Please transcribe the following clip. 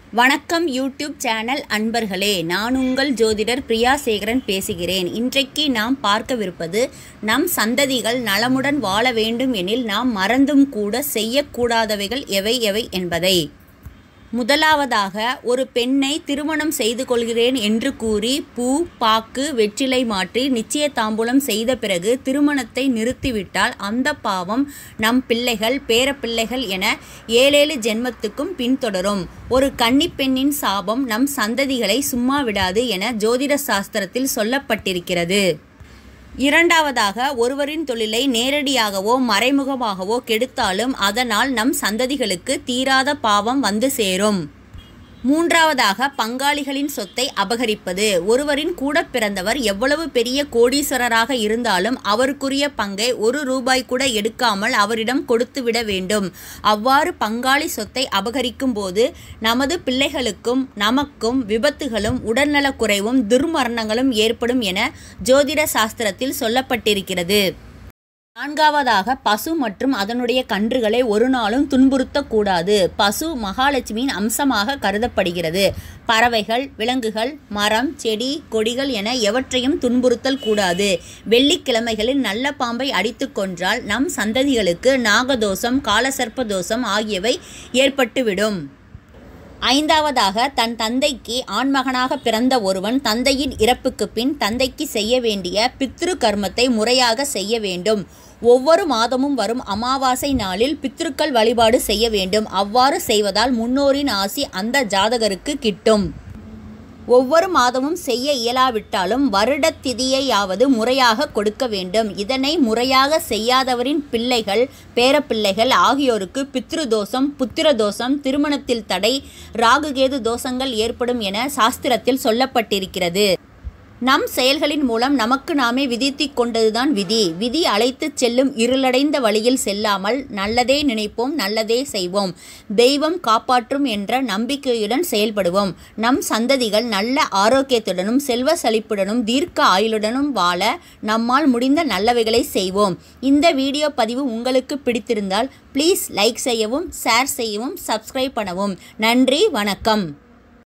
வணக்கம் YouTube channel அன்பர்களே நான் உங்கள் ஜோதிடர் பிரியா சேகரன் பேசுகிறேன் இன்றைக்கு நாம் பார்க்கவிருப்பது நம் சந்ததிகள் நலமுடன் வாழ வேண்டும் எனில் நாம் மறந்தும் கூட செய்யக்கூடாதவைகள் எவை எவை என்பதை முதலாவதாக ஒரு பெண்ணை திருமணம் செய்து கொள்கிறேன் என்று கூறி பூ பாக்கு வெற்றிலை மாற்றி நிச்சய தாம்பூலம் செய்த பிறகு திருமணத்தை நிறுத்திவிட்டால் அந்த பாவம் நம் பிள்ளைகள் பேரப்பிள்ளைகள் என ஏழேழு ஜென்மத்துக்கும் பின்தொடரும் ஒரு கன்னிப்பெண்ணின் சாபம் நம் சந்ததிகளை சும்மா விடாது என ஜோதிட சாஸ்திரத்தில் சொல்லப்பட்டிருக்கிறது இரண்டாவதாக ஒருவரின் தொழிலை நேரடியாகவோ மறைமுகமாகவோ கெடுத்தாலும் அதனால் நம் சந்ததிகளுக்கு தீராத பாவம் வந்து சேரும் மூன்றாவதாக பங்காளிகளின் சொத்தை அபகரிப்பது ஒருவரின் கூட பிறந்தவர் எவ்வளவு பெரிய கோடீஸ்வரராக இருந்தாலும் அவருக்குரிய பங்கை ஒரு ரூபாய் கூட எடுக்காமல் அவரிடம் கொடுத்துவிட வேண்டும் அவ்வாறு பங்காளி சொத்தை அபகரிக்கும் போது நமது பிள்ளைகளுக்கும் நமக்கும் விபத்துகளும் உடல்நலக்குறைவும் துர்மரணங்களும் ஏற்படும் என ஜோதிட சாஸ்திரத்தில் சொல்லப்பட்டிருக்கிறது நான்காவதாக பசு மற்றும் அதனுடைய கன்றுகளை ஒரு நாளும் துன்புறுத்தக்கூடாது பசு மகாலட்சுமியின் அம்சமாக கருதப்படுகிறது பறவைகள் விலங்குகள் மரம் செடி கொடிகள் என எவற்றையும் துன்புறுத்தல் கூடாது வெள்ளிக்கிழமைகளில் நல்ல பாம்பை அடித்து கொன்றால் நம் சந்ததிகளுக்கு நாகதோஷம் காலசர்ப்ப தோஷம் ஆகியவை ஏற்பட்டுவிடும் ஐந்தாவதாக தன் தந்தைக்கு ஆண்மகனாக பிறந்த ஒருவன் தந்தையின் இறப்புக்கு பின் தந்தைக்கு செய்ய வேண்டிய பித்ரு கர்மத்தை முறையாக செய்ய வேண்டும் ஒவ்வொரு மாதமும் வரும் அமாவாசை நாளில் பித்ருக்கள் வழிபாடு செய்ய வேண்டும் அவ்வாறு செய்வதால் முன்னோரின் ஆசி அந்த ஜாதகருக்கு கிட்டும் ஒவ்வொரு மாதமும் செய்ய இயலாவிட்டாலும் வருடத் திதியையாவது முறையாக கொடுக்க வேண்டும் இதனை முறையாக செய்யாதவரின் பிள்ளைகள் பேரப்பிள்ளைகள் ஆகியோருக்கு பித்ரு தோஷம் புத்திர தோஷம் திருமணத்தில் தடை ராகுகேது தோஷங்கள் ஏற்படும் என சாஸ்திரத்தில் சொல்லப்பட்டிருக்கிறது நம் செயல்களின் மூலம் நமக்கு நாமே விதித்திக் கொண்டதுதான் விதி விதி அழைத்துச் செல்லும் இருளடைந்த வழியில் செல்லாமல் நல்லதே நினைப்போம் நல்லதே செய்வோம் தெய்வம் காப்பாற்றும் என்ற நம்பிக்கையுடன் செயல்படுவோம் நம் சந்ததிகள் நல்ல ஆரோக்கியத்துடனும் செல்வ செழிப்புடனும் தீர்க்க ஆயுளுடனும் வாழ நம்மால் முடிந்த நல்லவைகளை செய்வோம் இந்த வீடியோ பதிவு உங்களுக்கு பிடித்திருந்தால் ப்ளீஸ் லைக் செய்யவும் ஷேர் செய்யவும் சப்ஸ்கிரைப் பண்ணவும் நன்றி வணக்கம்